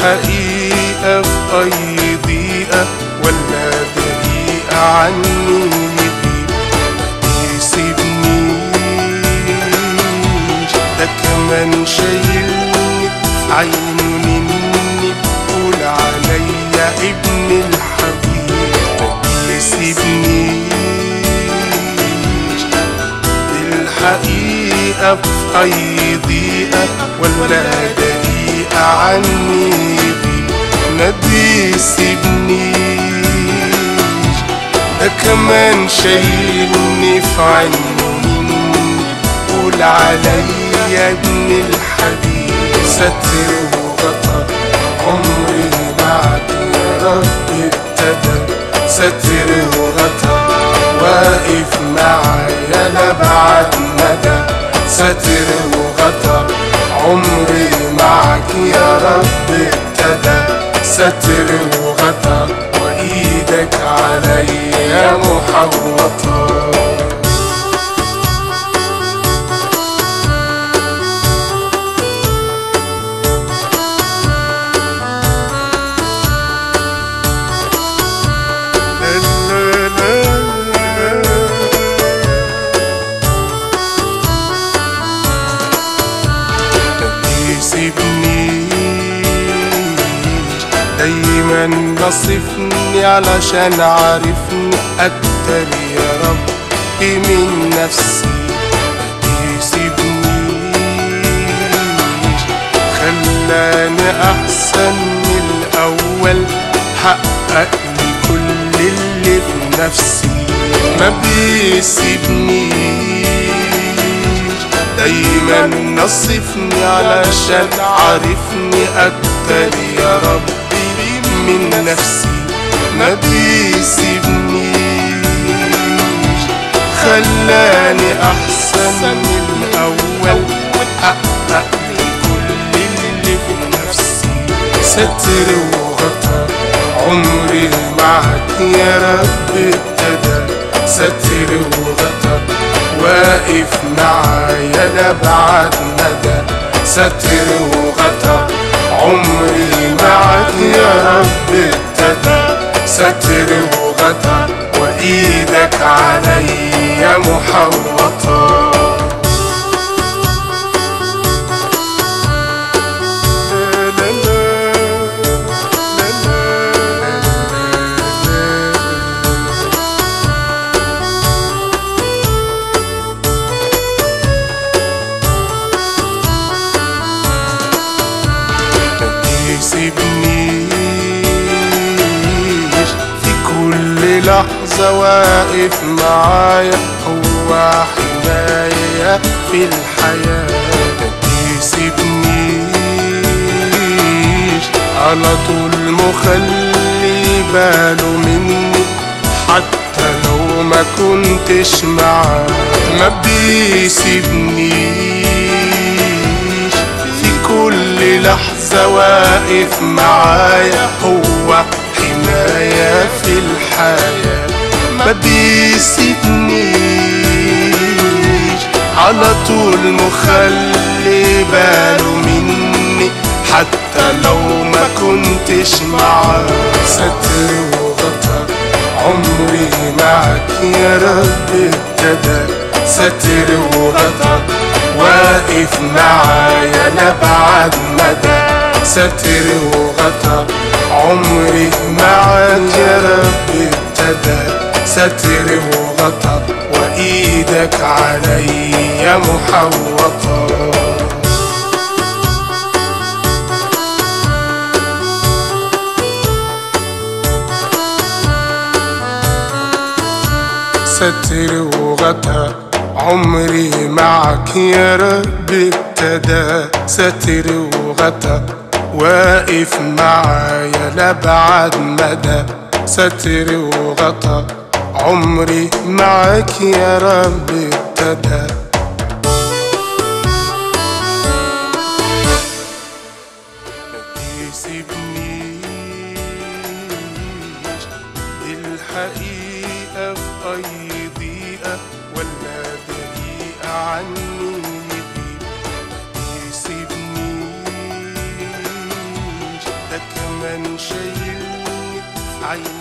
الحقيقة في أي ضيقة ولا دقيقة عني يغيب ما يسيبنيش ده كمان شايلني في عينه مني بقول عليا ابن الحبيب ما يسيبنيش الحقيقة في أي ضيقة ولا دقيقة عني يغيب ما بيسيبنيش ده كمان شايلني في عينه مني قول عليا ابن الحبيب ستر وغطى عمري معك يا رب ابتدى ستر وغطى واقف معايا لبعد مدى ستر وغطى عمري معك يا رب ابتدى ستر وغطى وايدك عليا محوطة يسيبنيش دايما نصفني علشان عارفني أكتر يا رب من نفسي يسيبنيش خلاني أحسن من الأول حقق لي كل اللي في نفسي ما بيسيبنيش دايما نصفني علشان عارفني اكتر يا ربي من نفسي ما بيسيبنيش خلاني احسن من الاول حقق لي كل اللي في نفسي ستر وغطى عمري معك يا رب ابتدى ستر وغطى واقف معايا لبعد مدى ستر وغطى عمري معك يا رب ابتدى ستر وغطى وايدك عليا محوطة يسيبنيش في كل لحظة واقف معايا هو حماية في الحياة يسيبنيش على طول مخلي باله مني حتى لو ما كنتش معاه ما بيسيبنيش في كل لحظة واقف معايا هو حماية في الحياة ما بيسيبنيش على طول مخلي باله مني حتى لو ما كنتش معاه ستر وغطى عمري معك يا رب ابتدى ستر وغطى واقف معايا لبعد مدى ستر وغطى عمري معك يا رب ابتدى ستر وغطى وايدك عليا محوطة ستر وغطى عمري معك يا رب ابتدى ستر وغطى واقف معايا لبعد مدى ستر وغطى عمري معك يا رب ابتدى يسيبنيش الحقيقة في أي ضيقة ولا دقيقة عني يغيب ما يسيبنيش ده دايما شايلني في عيني